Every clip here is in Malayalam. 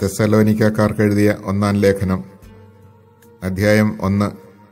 തെസലോനിക്കാർക്ക് എഴുതിയ ഒന്നാം ലേഖനം അധ്യായം ഒന്ന്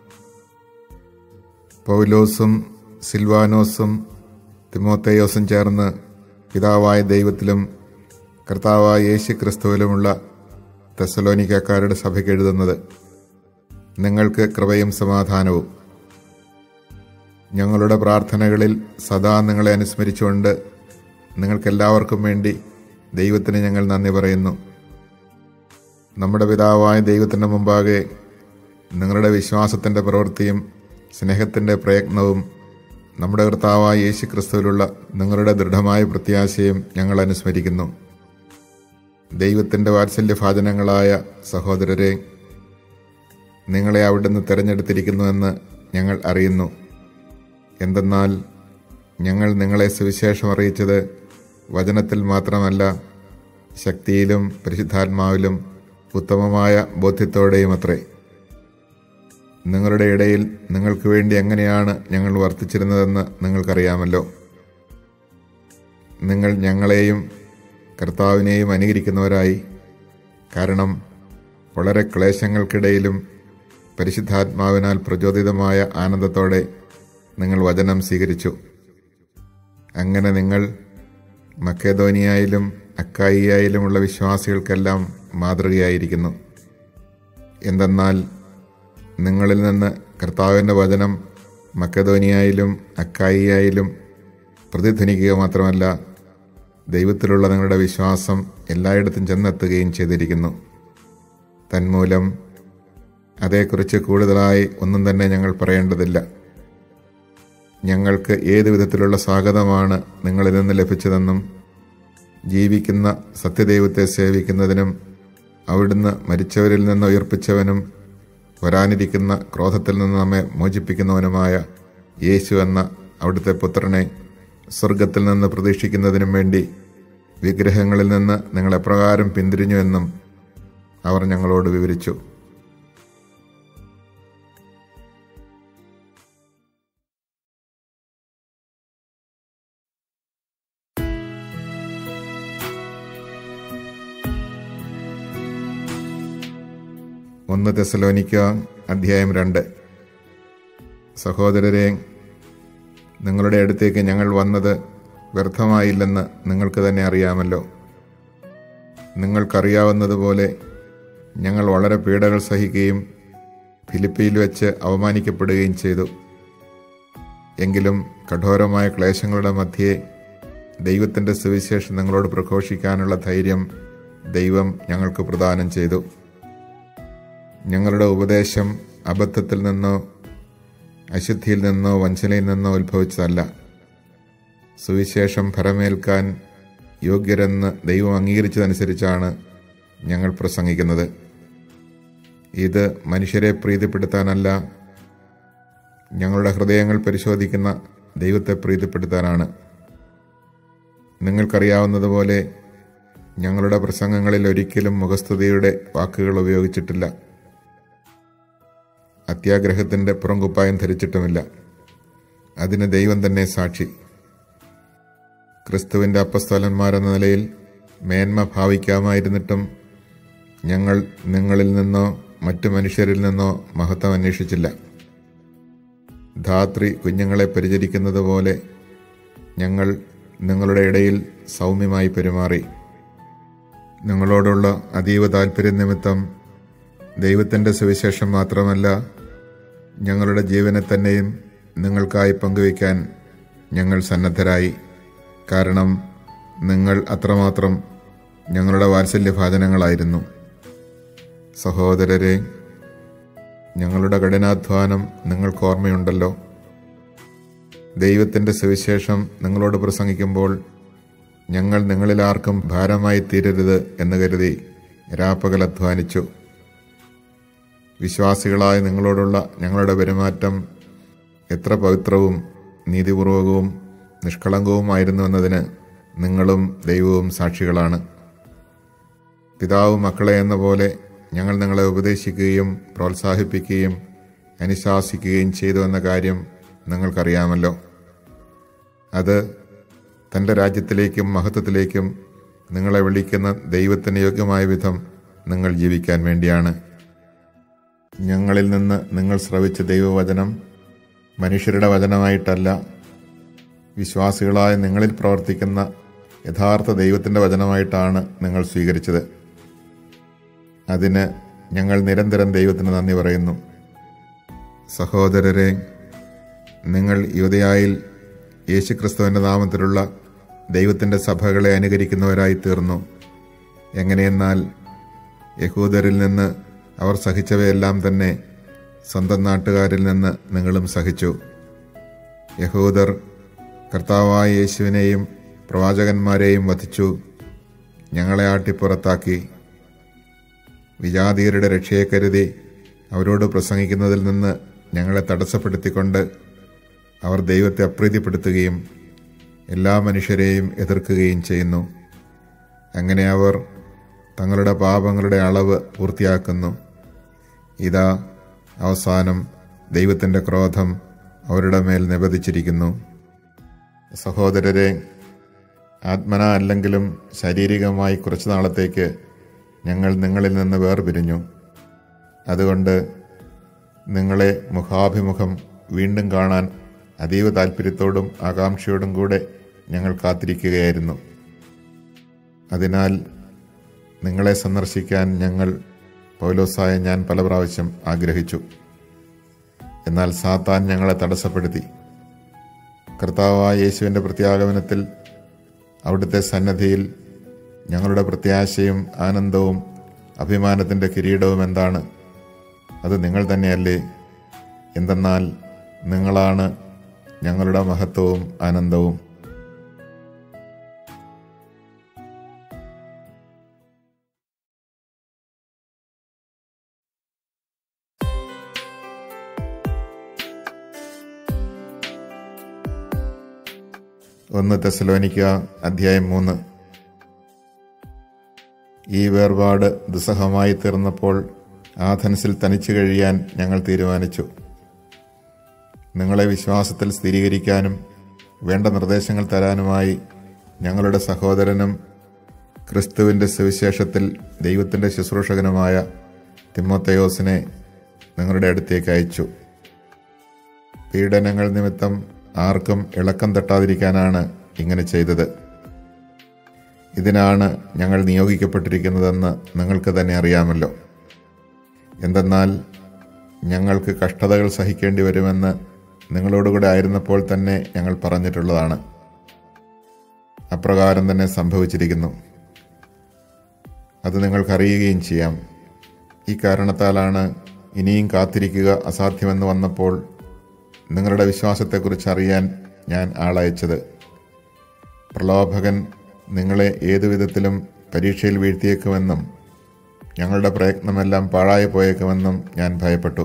പൗലോസും സിൽവാനോസും തിമോത്തേയോസും ചേർന്ന് പിതാവായ ദൈവത്തിലും കർത്താവായ യേശു ക്രിസ്തുവിലുമുള്ള തെസലോനിക്കാരുടെ സഭയ്ക്ക് എഴുതുന്നത് നിങ്ങൾക്ക് കൃപയും സമാധാനവും ഞങ്ങളുടെ പ്രാർത്ഥനകളിൽ സദാ നിങ്ങളെ അനുസ്മരിച്ചുകൊണ്ട് നിങ്ങൾക്കെല്ലാവർക്കും വേണ്ടി ദൈവത്തിന് ഞങ്ങൾ നന്ദി പറയുന്നു നമ്മുടെ പിതാവായ ദൈവത്തിൻ്റെ മുമ്പാകെ നിങ്ങളുടെ വിശ്വാസത്തിൻ്റെ പ്രവൃത്തിയും സ്നേഹത്തിൻ്റെ പ്രയത്നവും നമ്മുടെ കർത്താവായ യേശു ക്രിസ്തുവിലുള്ള നിങ്ങളുടെ ദൃഢമായ പ്രത്യാശയും ഞങ്ങൾ അനുസ്മരിക്കുന്നു ദൈവത്തിൻ്റെ വാത്സല്യഭാചനങ്ങളായ സഹോദരരെ നിങ്ങളെ അവിടുന്ന് തിരഞ്ഞെടുത്തിരിക്കുന്നുവെന്ന് ഞങ്ങൾ അറിയുന്നു എന്തെന്നാൽ ഞങ്ങൾ നിങ്ങളെ സുവിശേഷം അറിയിച്ചത് വചനത്തിൽ മാത്രമല്ല ശക്തിയിലും പരിശുദ്ധാത്മാവിലും ഉത്തമമായ ബോധ്യത്തോടെയും അത്രേ നിങ്ങളുടെ ഇടയിൽ നിങ്ങൾക്ക് വേണ്ടി എങ്ങനെയാണ് ഞങ്ങൾ വർത്തിച്ചിരുന്നതെന്ന് നിങ്ങൾക്കറിയാമല്ലോ നിങ്ങൾ ഞങ്ങളെയും കർത്താവിനെയും അനുകരിക്കുന്നവരായി കാരണം വളരെ ക്ലേശങ്ങൾക്കിടയിലും പരിശുദ്ധാത്മാവിനാൽ പ്രചോദിതമായ ആനന്ദത്തോടെ നിങ്ങൾ വചനം സ്വീകരിച്ചു അങ്ങനെ നിങ്ങൾ മക്കേദോനിയായാലും അക്കായിയായാലുമുള്ള വിശ്വാസികൾക്കെല്ലാം മാതൃകയായിരിക്കുന്നു എന്തെന്നാൽ നിങ്ങളിൽ നിന്ന് കർത്താവിൻ്റെ വചനം മക്കധോനിയായാലും അക്കായിയായാലും പ്രതിധ്വനിക്കുക മാത്രമല്ല ദൈവത്തിലുള്ള നിങ്ങളുടെ വിശ്വാസം എല്ലായിടത്തും ചെന്നെത്തുകയും ചെയ്തിരിക്കുന്നു തന്മൂലം അതേക്കുറിച്ച് കൂടുതലായി ഒന്നും തന്നെ ഞങ്ങൾ പറയേണ്ടതില്ല ഞങ്ങൾക്ക് ഏത് വിധത്തിലുള്ള സ്വാഗതമാണ് നിങ്ങളിൽ നിന്ന് ലഭിച്ചതെന്നും ജീവിക്കുന്ന സത്യദൈവത്തെ സേവിക്കുന്നതിനും അവിടുന്ന് മരിച്ചവരിൽ നിന്ന് ഉയർപ്പിച്ചവനും വരാനിരിക്കുന്ന ക്രോധത്തിൽ നിന്ന് നമ്മെ മോചിപ്പിക്കുന്നവനുമായ യേശു എന്ന അവിടുത്തെ പുത്രനെ സ്വർഗത്തിൽ നിന്ന് പ്രതീക്ഷിക്കുന്നതിനും വേണ്ടി വിഗ്രഹങ്ങളിൽ നിന്ന് നിങ്ങൾ എപ്രകാരം പിന്തിരിഞ്ഞുവെന്നും അവർ ഞങ്ങളോട് വിവരിച്ചു ഒന്ന് തെസലോനിക്ക അധ്യായം രണ്ട് സഹോദരരെ നിങ്ങളുടെ അടുത്തേക്ക് ഞങ്ങൾ വന്നത് വ്യർത്ഥമായില്ലെന്ന് നിങ്ങൾക്ക് തന്നെ അറിയാമല്ലോ നിങ്ങൾക്കറിയാവുന്നതുപോലെ ഞങ്ങൾ വളരെ പീഡകൾ സഹിക്കുകയും ഫിലിപ്പിയിൽ വെച്ച് അവമാനിക്കപ്പെടുകയും ചെയ്തു എങ്കിലും കഠോരമായ ക്ലേശങ്ങളുടെ മധ്യേ ദൈവത്തിൻ്റെ സുവിശേഷം നിങ്ങളോട് പ്രഘോഷിക്കാനുള്ള ധൈര്യം ദൈവം ഞങ്ങൾക്ക് പ്രദാനം ചെയ്തു ഞങ്ങളുടെ ഉപദേശം അബദ്ധത്തിൽ നിന്നോ അശുദ്ധിയിൽ നിന്നോ വഞ്ചനയിൽ നിന്നോ ഉത്ഭവിച്ചതല്ല സുവിശേഷം ഫലമേൽക്കാൻ യോഗ്യരെന്ന് ദൈവം അംഗീകരിച്ചതനുസരിച്ചാണ് ഞങ്ങൾ പ്രസംഗിക്കുന്നത് ഇത് മനുഷ്യരെ പ്രീതിപ്പെടുത്താനല്ല ഞങ്ങളുടെ ഹൃദയങ്ങൾ പരിശോധിക്കുന്ന ദൈവത്തെ പ്രീതിപ്പെടുത്താനാണ് നിങ്ങൾക്കറിയാവുന്നതുപോലെ ഞങ്ങളുടെ പ്രസംഗങ്ങളിൽ ഒരിക്കലും മുഖസ്തുതിയുടെ വാക്കുകൾ ഉപയോഗിച്ചിട്ടില്ല അത്യാഗ്രഹത്തിൻ്റെ പുറംകുപ്പായം ധരിച്ചിട്ടുമില്ല അതിന് ദൈവം തന്നെ സാക്ഷി ക്രിസ്തുവിൻ്റെ അപ്പസ്തലന്മാരെന്ന നിലയിൽ മേന്മ ഭാവിക്കാമായിരുന്നിട്ടും ഞങ്ങൾ നിങ്ങളിൽ നിന്നോ മറ്റു മനുഷ്യരിൽ നിന്നോ മഹത്വം അന്വേഷിച്ചില്ല ധാത്രി കുഞ്ഞുങ്ങളെ പരിചരിക്കുന്നത് പോലെ ഞങ്ങൾ നിങ്ങളുടെ ഇടയിൽ സൗമ്യമായി പെരുമാറി നിങ്ങളോടുള്ള അതീവ താല്പര്യ നിമിത്തം ദൈവത്തിൻ്റെ സുവിശേഷം മാത്രമല്ല ഞങ്ങളുടെ ജീവനെ തന്നെയും നിങ്ങൾക്കായി പങ്കുവയ്ക്കാൻ ഞങ്ങൾ സന്നദ്ധരായി കാരണം നിങ്ങൾ അത്രമാത്രം ഞങ്ങളുടെ വാത്സല്യഭാചനങ്ങളായിരുന്നു സഹോദരരെ ഞങ്ങളുടെ കഠിനാധ്വാനം നിങ്ങൾക്ക് ഓർമ്മയുണ്ടല്ലോ ദൈവത്തിൻ്റെ സുവിശേഷം നിങ്ങളോട് പ്രസംഗിക്കുമ്പോൾ ഞങ്ങൾ നിങ്ങളിൽ ആർക്കും ഭാരമായി തീരരുത് എന്ന് കരുതി രാപ്പകൽ അധ്വാനിച്ചു വിശ്വാസികളായ നിങ്ങളോടുള്ള ഞങ്ങളുടെ പെരുമാറ്റം എത്ര പവിത്രവും നീതിപൂർവകവും നിഷ്കളങ്കവുമായിരുന്നുവെന്നതിന് നിങ്ങളും ദൈവവും സാക്ഷികളാണ് പിതാവ് മക്കളെ എന്ന പോലെ ഞങ്ങൾ നിങ്ങളെ ഉപദേശിക്കുകയും പ്രോത്സാഹിപ്പിക്കുകയും അനുശാസിക്കുകയും ചെയ്തു എന്ന കാര്യം നിങ്ങൾക്കറിയാമല്ലോ അത് തൻ്റെ രാജ്യത്തിലേക്കും മഹത്വത്തിലേക്കും നിങ്ങളെ വിളിക്കുന്ന ദൈവത്തിന് യോഗ്യമായ വിധം നിങ്ങൾ ജീവിക്കാൻ വേണ്ടിയാണ് ഞങ്ങളിൽ നിന്ന് നിങ്ങൾ ശ്രവിച്ച ദൈവവചനം മനുഷ്യരുടെ വചനമായിട്ടല്ല വിശ്വാസികളായ നിങ്ങളിൽ പ്രവർത്തിക്കുന്ന യഥാർത്ഥ ദൈവത്തിൻ്റെ വചനമായിട്ടാണ് നിങ്ങൾ സ്വീകരിച്ചത് അതിന് ഞങ്ങൾ നിരന്തരം ദൈവത്തിന് നന്ദി പറയുന്നു സഹോദരരെ നിങ്ങൾ യുവതയായിൽ യേശുക്രിസ്തുവിൻ്റെ നാമത്തിലുള്ള ദൈവത്തിൻ്റെ സഭകളെ അനുകരിക്കുന്നവരായി തീർന്നു എങ്ങനെയെന്നാൽ യഹൂദരിൽ നിന്ന് അവർ സഹിച്ചവയെല്ലാം തന്നെ സ്വന്തം നാട്ടുകാരിൽ നിന്ന് നിങ്ങളും സഹിച്ചു യഹൂദർ കർത്താവായ യേശുവിനെയും പ്രവാചകന്മാരെയും വധിച്ചു ഞങ്ങളെ ആട്ടിപ്പുറത്താക്കി വിജാതീയരുടെ രക്ഷയെ കരുതി അവരോട് പ്രസംഗിക്കുന്നതിൽ നിന്ന് ഞങ്ങളെ തടസ്സപ്പെടുത്തിക്കൊണ്ട് അവർ ദൈവത്തെ അപ്രീതിപ്പെടുത്തുകയും എല്ലാ മനുഷ്യരെയും എതിർക്കുകയും ചെയ്യുന്നു അങ്ങനെ അവർ തങ്ങളുടെ പാപങ്ങളുടെ അളവ് പൂർത്തിയാക്കുന്നു ഇതാ അവസാനം ദൈവത്തിൻ്റെ ക്രോധം അവരുടെ മേൽ നിബദിച്ചിരിക്കുന്നു സഹോദരരെ ആത്മന അല്ലെങ്കിലും ശാരീരികമായി കുറച്ചു നാളത്തേക്ക് ഞങ്ങൾ നിങ്ങളിൽ നിന്ന് വേർപിരിഞ്ഞു അതുകൊണ്ട് നിങ്ങളെ മുഖാഭിമുഖം വീണ്ടും കാണാൻ അതീവ താല്പര്യത്തോടും ആകാംക്ഷയോടും കൂടെ ഞങ്ങൾ കാത്തിരിക്കുകയായിരുന്നു അതിനാൽ നിങ്ങളെ സന്ദർശിക്കാൻ ഞങ്ങൾ പൗലോസായ ഞാൻ പല പ്രാവശ്യം ആഗ്രഹിച്ചു എന്നാൽ സാത്താൻ ഞങ്ങളെ തടസ്സപ്പെടുത്തി കർത്താവായ യേശുവിൻ്റെ പ്രത്യാഗമനത്തിൽ അവിടുത്തെ സന്നദ്ധിയിൽ ഞങ്ങളുടെ പ്രത്യാശയും ആനന്ദവും അഭിമാനത്തിൻ്റെ കിരീടവും എന്താണ് അത് നിങ്ങൾ തന്നെയല്ലേ എന്തെന്നാൽ നിങ്ങളാണ് ഞങ്ങളുടെ മഹത്വവും ആനന്ദവും ഒന്ന് തെസലോനിക്ക അധ്യായം മൂന്ന് ഈ വേർപാട് ദുസ്സഹമായി തീർന്നപ്പോൾ ആഥൻസിൽ തനിച്ചു കഴിയാൻ ഞങ്ങൾ തീരുമാനിച്ചു നിങ്ങളെ വിശ്വാസത്തിൽ സ്ഥിരീകരിക്കാനും വേണ്ട നിർദ്ദേശങ്ങൾ തരാനുമായി ഞങ്ങളുടെ സഹോദരനും ക്രിസ്തുവിൻ്റെ സുവിശേഷത്തിൽ ദൈവത്തിൻ്റെ ശുശ്രൂഷകനുമായ തിമ്മോത്തയോസിനെ നിങ്ങളുടെ അടുത്തേക്ക് അയച്ചു പീഡനങ്ങൾ നിമിത്തം ആർക്കും ഇളക്കം തട്ടാതിരിക്കാനാണ് ഇങ്ങനെ ചെയ്തത് ഇതിനാണ് ഞങ്ങൾ നിയോഗിക്കപ്പെട്ടിരിക്കുന്നതെന്ന് നിങ്ങൾക്ക് തന്നെ അറിയാമല്ലോ എന്തെന്നാൽ ഞങ്ങൾക്ക് കഷ്ടതകൾ സഹിക്കേണ്ടി വരുമെന്ന് നിങ്ങളോടുകൂടെ ആയിരുന്നപ്പോൾ തന്നെ ഞങ്ങൾ പറഞ്ഞിട്ടുള്ളതാണ് അപ്രകാരം തന്നെ സംഭവിച്ചിരിക്കുന്നു അത് നിങ്ങൾക്കറിയുകയും ചെയ്യാം ഈ കാരണത്താലാണ് ഇനിയും കാത്തിരിക്കുക അസാധ്യമെന്ന് വന്നപ്പോൾ നിങ്ങളുടെ വിശ്വാസത്തെക്കുറിച്ച് അറിയാൻ ഞാൻ ആളയച്ചത് പ്രലോഭകൻ നിങ്ങളെ ഏതു വിധത്തിലും പരീക്ഷയിൽ വീഴ്ത്തിയേക്കുമെന്നും ഞങ്ങളുടെ പ്രയത്നമെല്ലാം പാഴായി പോയേക്കുമെന്നും ഞാൻ ഭയപ്പെട്ടു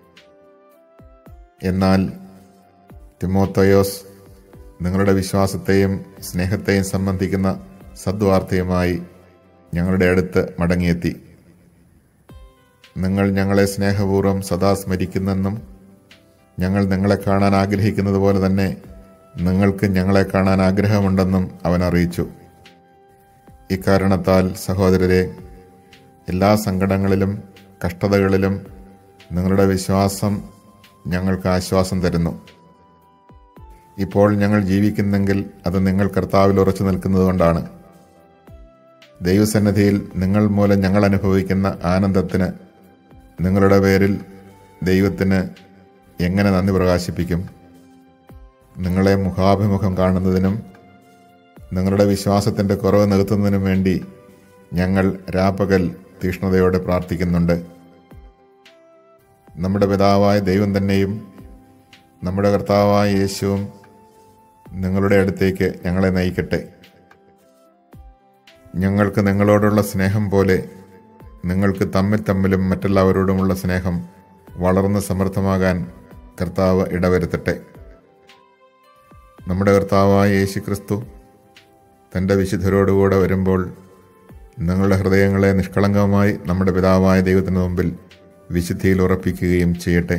എന്നാൽ തിമോത്തയോസ് നിങ്ങളുടെ വിശ്വാസത്തെയും സ്നേഹത്തെയും സംബന്ധിക്കുന്ന സദ്വാർത്തയുമായി ഞങ്ങളുടെ അടുത്ത് മടങ്ങിയെത്തി നിങ്ങൾ ഞങ്ങളെ സ്നേഹപൂർവ്വം സദാ സ്മരിക്കുന്നെന്നും ഞങ്ങൾ നിങ്ങളെ കാണാൻ ആഗ്രഹിക്കുന്നത് പോലെ തന്നെ നിങ്ങൾക്ക് ഞങ്ങളെ കാണാൻ ആഗ്രഹമുണ്ടെന്നും അവൻ അറിയിച്ചു ഇക്കാരണത്താൽ സഹോദരരെ എല്ലാ സങ്കടങ്ങളിലും കഷ്ടതകളിലും നിങ്ങളുടെ വിശ്വാസം ഞങ്ങൾക്ക് ആശ്വാസം തരുന്നു ഇപ്പോൾ ഞങ്ങൾ ജീവിക്കുന്നെങ്കിൽ അത് നിങ്ങൾ കർത്താവിൽ ഉറച്ചു നിൽക്കുന്നതുകൊണ്ടാണ് ദൈവസന്നിധിയിൽ നിങ്ങൾ മൂലം ഞങ്ങൾ അനുഭവിക്കുന്ന ആനന്ദത്തിന് നിങ്ങളുടെ പേരിൽ ദൈവത്തിന് എങ്ങനെ നന്ദി പ്രകാശിപ്പിക്കും നിങ്ങളെ മുഖാഭിമുഖം കാണുന്നതിനും നിങ്ങളുടെ വിശ്വാസത്തിൻ്റെ കുറവ് നികത്തുന്നതിനും വേണ്ടി ഞങ്ങൾ രാപ്പകൽ തീഷ്ണതയോടെ പ്രാർത്ഥിക്കുന്നുണ്ട് നമ്മുടെ പിതാവായ ദൈവം തന്നെയും നമ്മുടെ കർത്താവായ യേശുവും നിങ്ങളുടെ അടുത്തേക്ക് ഞങ്ങളെ നയിക്കട്ടെ ഞങ്ങൾക്ക് നിങ്ങളോടുള്ള സ്നേഹം പോലെ നിങ്ങൾക്ക് തമ്മിൽ തമ്മിലും മറ്റെല്ലാവരോടുമുള്ള സ്നേഹം വളർന്ന് സമൃദ്ധമാകാൻ കർത്താവ് ഇടവരുത്തട്ടെ നമ്മുടെ കർത്താവായ യേശു ക്രിസ്തു തൻ്റെ വിശുദ്ധരോടുകൂടെ വരുമ്പോൾ നിങ്ങളുടെ ഹൃദയങ്ങളെ നിഷ്കളങ്കമായി നമ്മുടെ പിതാവായ ദൈവത്തിന് മുമ്പിൽ വിശുദ്ധിയിൽ ഉറപ്പിക്കുകയും ചെയ്യട്ടെ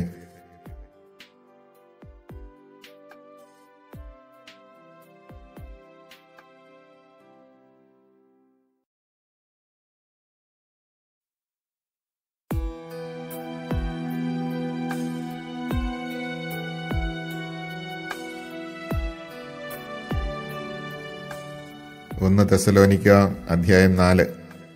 ഒന്ന് തെസലോനിക്ക അധ്യായം നാല്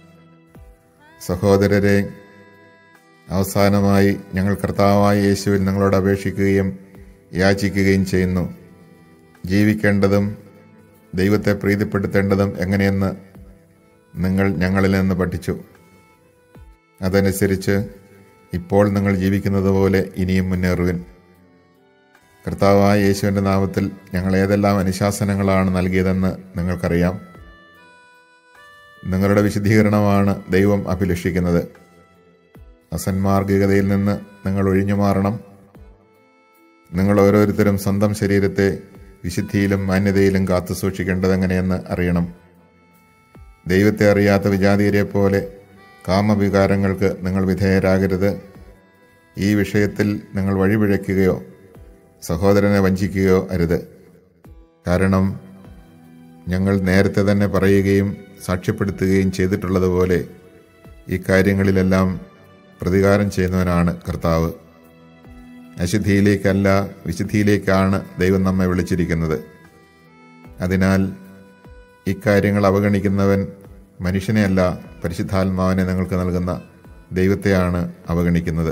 സഹോദരരെ അവസാനമായി ഞങ്ങൾ കർത്താവായ യേശുവിൽ നിങ്ങളോട് അപേക്ഷിക്കുകയും യാചിക്കുകയും ചെയ്യുന്നു ജീവിക്കേണ്ടതും ദൈവത്തെ പ്രീതിപ്പെടുത്തേണ്ടതും എങ്ങനെയെന്ന് നിങ്ങൾ ഞങ്ങളിൽ നിന്ന് പഠിച്ചു അതനുസരിച്ച് ഇപ്പോൾ നിങ്ങൾ ജീവിക്കുന്നത് പോലെ ഇനിയും മുന്നേറുവിൻ കർത്താവായ യേശുവിൻ്റെ നാമത്തിൽ ഞങ്ങൾ ഏതെല്ലാം അനുശാസനങ്ങളാണ് നൽകിയതെന്ന് നിങ്ങൾക്കറിയാം നിങ്ങളുടെ വിശദീകരണമാണ് ദൈവം അഭിലഷിക്കുന്നത് അസന്മാർഗികതയിൽ നിന്ന് നിങ്ങൾ ഒഴിഞ്ഞു മാറണം നിങ്ങൾ ഓരോരുത്തരും സ്വന്തം ശരീരത്തെ വിശുദ്ധിയിലും മാന്യതയിലും കാത്തു സൂക്ഷിക്കേണ്ടത് എങ്ങനെയെന്ന് അറിയണം ദൈവത്തെ അറിയാത്ത വിജാതീയരെ പോലെ കാമവികാരങ്ങൾക്ക് നിങ്ങൾ വിധേയരാകരുത് ഈ വിഷയത്തിൽ നിങ്ങൾ വഴിപിഴയ്ക്കുകയോ സഹോദരനെ വഞ്ചിക്കുകയോ അരുത് കാരണം ഞങ്ങൾ നേരത്തെ തന്നെ പറയുകയും സാക്ഷ്യപ്പെടുത്തുകയും ചെയ്തിട്ടുള്ളതുപോലെ ഈ കാര്യങ്ങളിലെല്ലാം പ്രതികാരം ചെയ്യുന്നവനാണ് കർത്താവ് അശുദ്ധിയിലേക്കല്ല വിശുദ്ധിയിലേക്കാണ് ദൈവം നമ്മെ വിളിച്ചിരിക്കുന്നത് അതിനാൽ ഇക്കാര്യങ്ങൾ അവഗണിക്കുന്നവൻ മനുഷ്യനെയല്ല പരിശുദ്ധാത്മാവിനെ നിങ്ങൾക്ക് നൽകുന്ന ദൈവത്തെയാണ് അവഗണിക്കുന്നത്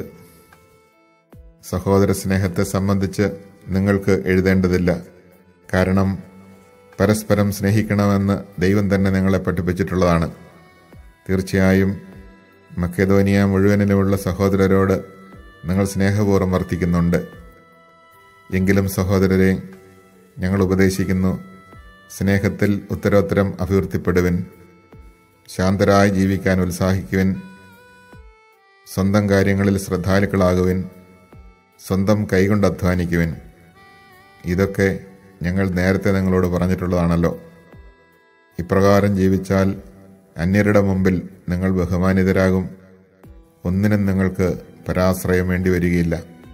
സഹോദര സ്നേഹത്തെ സംബന്ധിച്ച് നിങ്ങൾക്ക് എഴുതേണ്ടതില്ല കാരണം പരസ്പരം സ്നേഹിക്കണമെന്ന് ദൈവം തന്നെ നിങ്ങളെ പഠിപ്പിച്ചിട്ടുള്ളതാണ് തീർച്ചയായും മക്കേദോനിയ മുഴുവനിലുമുള്ള സഹോദരരോട് നിങ്ങൾ സ്നേഹപൂർവ്വം വർത്തിക്കുന്നുണ്ട് എങ്കിലും സഹോദരരെ ഞങ്ങൾ ഉപദേശിക്കുന്നു സ്നേഹത്തിൽ ഉത്തരോത്തരം അഭിവൃദ്ധിപ്പെടുവിൻ ശാന്തരായി ജീവിക്കാൻ ഉത്സാഹിക്കുവിൻ സ്വന്തം കാര്യങ്ങളിൽ ശ്രദ്ധാലുക്കളാകുവിൻ സ്വന്തം കൈകൊണ്ട് അധ്വാനിക്കുവിൻ ഇതൊക്കെ ഞങ്ങൾ നേരത്തെ നിങ്ങളോട് പറഞ്ഞിട്ടുള്ളതാണല്ലോ ഇപ്രകാരം ജീവിച്ചാൽ അന്യരുടെ മുമ്പിൽ നിങ്ങൾ ബഹുമാനിതരാകും ഒന്നിനും നിങ്ങൾക്ക് പരാശ്രയം വേണ്ടി വരികയില്ല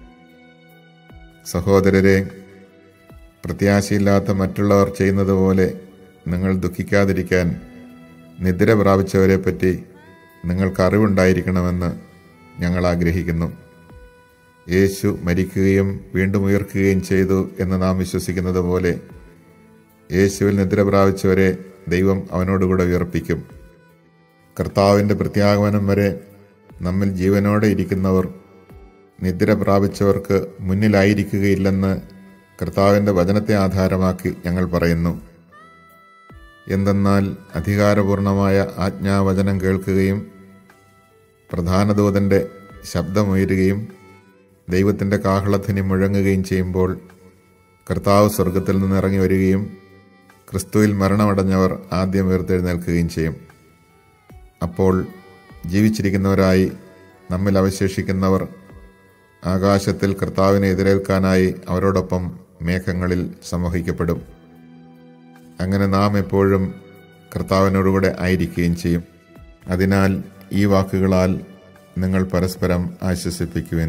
സഹോദരരെ പ്രത്യാശയില്ലാത്ത മറ്റുള്ളവർ ചെയ്യുന്നത് പോലെ നിങ്ങൾ ദുഃഖിക്കാതിരിക്കാൻ നിദ്ര പ്രാപിച്ചവരെ പറ്റി നിങ്ങൾക്ക് അറിവുണ്ടായിരിക്കണമെന്ന് ഞങ്ങൾ ആഗ്രഹിക്കുന്നു യേശു മരിക്കുകയും വീണ്ടും ഉയർക്കുകയും ചെയ്തു എന്ന് നാം വിശ്വസിക്കുന്നത് പോലെ യേശുവിൽ നിദ്ര പ്രാപിച്ചവരെ ദൈവം അവനോടുകൂടെ ഉയർപ്പിക്കും കർത്താവിൻ്റെ പ്രത്യാഗമനം വരെ നമ്മിൽ ജീവനോടെ ഇരിക്കുന്നവർ നിദ്ര പ്രാപിച്ചവർക്ക് മുന്നിലായിരിക്കുകയില്ലെന്ന് കർത്താവിൻ്റെ വചനത്തെ ആധാരമാക്കി ഞങ്ങൾ പറയുന്നു എന്തെന്നാൽ അധികാരപൂർണമായ ആജ്ഞാവചനം കേൾക്കുകയും പ്രധാനദൂതൻ്റെ ശബ്ദമുയരുകയും ദൈവത്തിൻ്റെ കാഹളധ്വനി മുഴങ്ങുകയും ചെയ്യുമ്പോൾ കർത്താവ് സ്വർഗത്തിൽ നിന്ന് ഇറങ്ങി വരികയും ക്രിസ്തുവിൽ മരണമടഞ്ഞവർ ആദ്യം ഉയർത്തെഴുന്നേൽക്കുകയും ചെയ്യും അപ്പോൾ ജീവിച്ചിരിക്കുന്നവരായി നമ്മിൽ അവശേഷിക്കുന്നവർ ആകാശത്തിൽ കർത്താവിനെ എതിരേൽക്കാനായി അവരോടൊപ്പം മേഘങ്ങളിൽ സമൂഹിക്കപ്പെടും അങ്ങനെ നാം എപ്പോഴും കർത്താവിനോടുകൂടെ ആയിരിക്കുകയും ചെയ്യും അതിനാൽ ഈ വാക്കുകളാൽ നിങ്ങൾ പരസ്പരം ആശ്വസിപ്പിക്കുവിൻ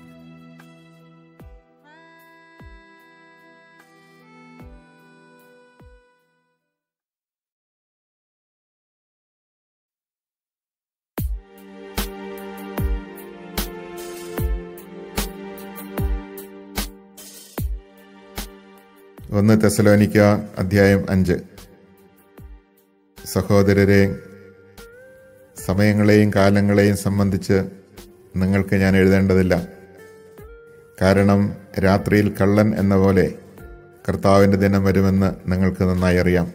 ഒന്ന് തെസലോനിക്ക അധ്യായം അഞ്ച് സഹോദരരെ സമയങ്ങളെയും കാലങ്ങളെയും സംബന്ധിച്ച് നിങ്ങൾക്ക് ഞാൻ എഴുതേണ്ടതില്ല കാരണം രാത്രിയിൽ കള്ളൻ എന്ന പോലെ കർത്താവിൻ്റെ ദിനം വരുമെന്ന് നിങ്ങൾക്ക് നന്നായി അറിയാം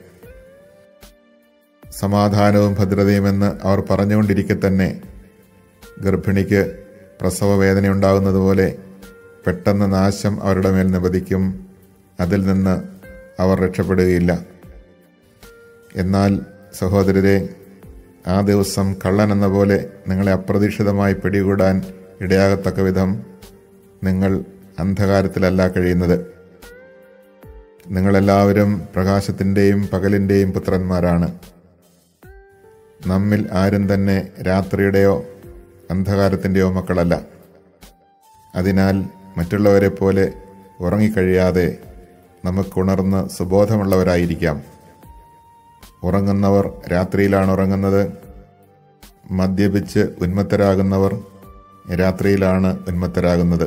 സമാധാനവും ഭദ്രതയുമെന്ന് അവർ പറഞ്ഞുകൊണ്ടിരിക്കെ തന്നെ ഗർഭിണിക്ക് പ്രസവ വേദന ഉണ്ടാകുന്നത് പോലെ പെട്ടെന്ന് നാശം അവരുടെ മേൽ നിപതിക്കും അതിൽ നിന്ന് അവർ രക്ഷപ്പെടുകയില്ല എന്നാൽ സഹോദരരെ ആ ദിവസം കള്ളൻ എന്ന പോലെ നിങ്ങളെ അപ്രതീക്ഷിതമായി പിടികൂടാൻ ഇടയാകത്തക്ക വിധം നിങ്ങൾ അന്ധകാരത്തിലല്ല കഴിയുന്നത് നിങ്ങളെല്ലാവരും പ്രകാശത്തിൻ്റെയും പകലിൻ്റെയും പുത്രന്മാരാണ് നമ്മിൽ ആരും തന്നെ രാത്രിയുടെയോ അന്ധകാരത്തിൻ്റെയോ മക്കളല്ല അതിനാൽ മറ്റുള്ളവരെ പോലെ ഉറങ്ങിക്കഴിയാതെ നമുക്കുണർന്ന് സുബോധമുള്ളവരായിരിക്കാം ഉറങ്ങുന്നവർ രാത്രിയിലാണ് ഉറങ്ങുന്നത് മദ്യപിച്ച് ഉന്മത്തരാകുന്നവർ രാത്രിയിലാണ് ഉന്മത്തരാകുന്നത്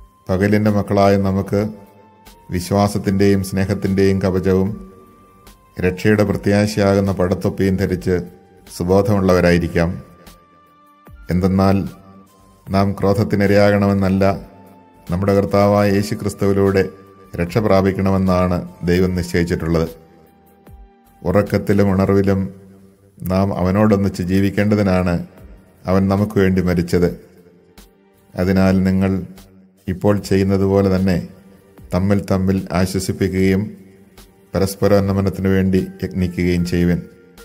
പകലിൻ്റെ മക്കളായ നമുക്ക് വിശ്വാസത്തിൻ്റെയും സ്നേഹത്തിൻ്റെയും കവചവും രക്ഷയുടെ പ്രത്യാശയാകുന്ന പടത്തൊപ്പിയും ധരിച്ച് സുബോധമുള്ളവരായിരിക്കാം എന്തെന്നാൽ നാം ക്രോധത്തിനിരയാകണമെന്നല്ല നമ്മുടെ കർത്താവായ യേശു ക്രിസ്തുവിലൂടെ രക്ഷ പ്രാപിക്കണമെന്നാണ് ദൈവം നിശ്ചയിച്ചിട്ടുള്ളത് ഉറക്കത്തിലും ഉണർവിലും നാം അവനോടൊന്നിച്ച് ജീവിക്കേണ്ടതിനാണ് അവൻ നമുക്ക് വേണ്ടി മരിച്ചത് അതിനാൽ നിങ്ങൾ ഇപ്പോൾ ചെയ്യുന്നത് പോലെ തന്നെ തമ്മിൽ തമ്മിൽ ആശ്വസിപ്പിക്കുകയും പരസ്പരോന്നമനത്തിനു വേണ്ടി യത്നിക്കുകയും ചെയ്യുവൻ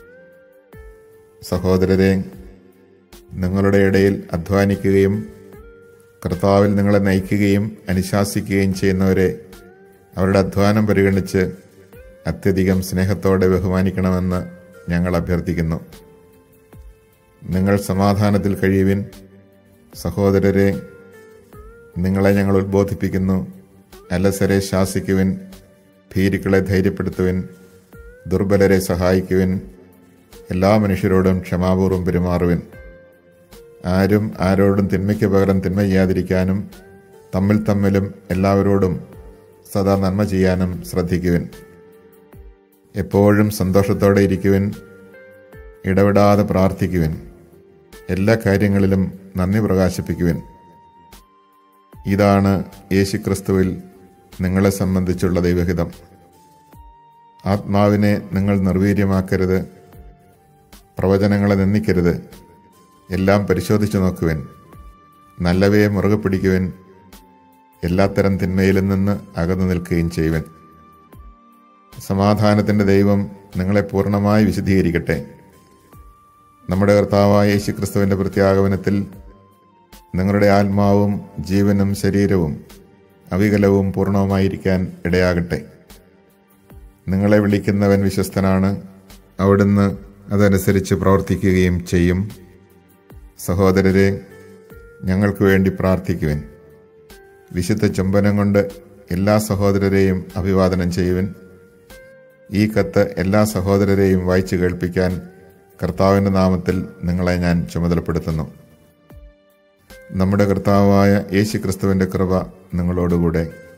സഹോദരരെ നിങ്ങളുടെ ഇടയിൽ അധ്വാനിക്കുകയും കർത്താവിൽ നിങ്ങളെ നയിക്കുകയും അനുശാസിക്കുകയും ചെയ്യുന്നവരെ അവരുടെ അധ്വാനം പരിഗണിച്ച് അത്യധികം സ്നേഹത്തോടെ ബഹുമാനിക്കണമെന്ന് ഞങ്ങൾ അഭ്യർത്ഥിക്കുന്നു നിങ്ങൾ സമാധാനത്തിൽ കഴിയുവിൻ സഹോദരരെ നിങ്ങളെ ഞങ്ങൾ ഉദ്ബോധിപ്പിക്കുന്നു അലസരെ ശാസിക്കുവിൻ ഭീരുക്കളെ ധൈര്യപ്പെടുത്തുവിൻ ദുർബലരെ സഹായിക്കുവിൻ എല്ലാ മനുഷ്യരോടും ക്ഷമാപൂർവ്വം പെരുമാറുവിൻ ആരും ആരോടും തിന്മയ്ക്ക് പകരം തിന്മ ചെയ്യാതിരിക്കാനും തമ്മിൽ തമ്മിലും എല്ലാവരോടും സദാ നന്മ ചെയ്യാനും ശ്രദ്ധിക്കുവിൻ എപ്പോഴും സന്തോഷത്തോടെ ഇരിക്കുവിൻ ഇടവിടാതെ പ്രാർത്ഥിക്കുവിൻ എല്ലാ കാര്യങ്ങളിലും നന്ദി പ്രകാശിപ്പിക്കുവിൻ ഇതാണ് യേശുക്രിസ്തുവിൽ നിങ്ങളെ സംബന്ധിച്ചുള്ള ദൈവഹിതം ആത്മാവിനെ നിങ്ങൾ നിർവീര്യമാക്കരുത് പ്രവചനങ്ങളെ നിന്ദിക്കരുത് എല്ലാം പരിശോധിച്ചു നോക്കുവിൻ നല്ലവയെ മുറുകെ പിടിക്കുവിൻ എല്ലാത്തരം തിന്മയിലും നിന്ന് അകന്നു നിൽക്കുകയും ചെയ്യുവൻ സമാധാനത്തിൻ്റെ ദൈവം നിങ്ങളെ പൂർണ്ണമായി വിശദീകരിക്കട്ടെ നമ്മുടെ കർത്താവായ യേശു ക്രിസ്തുവിൻ്റെ പ്രത്യാഗമനത്തിൽ നിങ്ങളുടെ ആത്മാവും ജീവനും ശരീരവും അവികലവും പൂർണ്ണവുമായിരിക്കാൻ ഇടയാകട്ടെ നിങ്ങളെ വിളിക്കുന്നവൻ വിശ്വസ്തനാണ് അവിടുന്ന് അതനുസരിച്ച് പ്രവർത്തിക്കുകയും ചെയ്യും സഹോദരരെ ഞങ്ങൾക്ക് വേണ്ടി പ്രാർത്ഥിക്കുവിൻ വിശുദ്ധ ചുംബനം കൊണ്ട് എല്ലാ സഹോദരരെയും അഭിവാദനം ചെയ്യുവിൻ ഈ കത്ത് എല്ലാ സഹോദരരെയും വായിച്ചു കേൾപ്പിക്കാൻ കർത്താവിൻ്റെ നാമത്തിൽ നിങ്ങളെ ഞാൻ ചുമതലപ്പെടുത്തുന്നു നമ്മുടെ കർത്താവായ യേശു ക്രിസ്തുവിൻ്റെ കൃപ നിങ്ങളോടുകൂടെ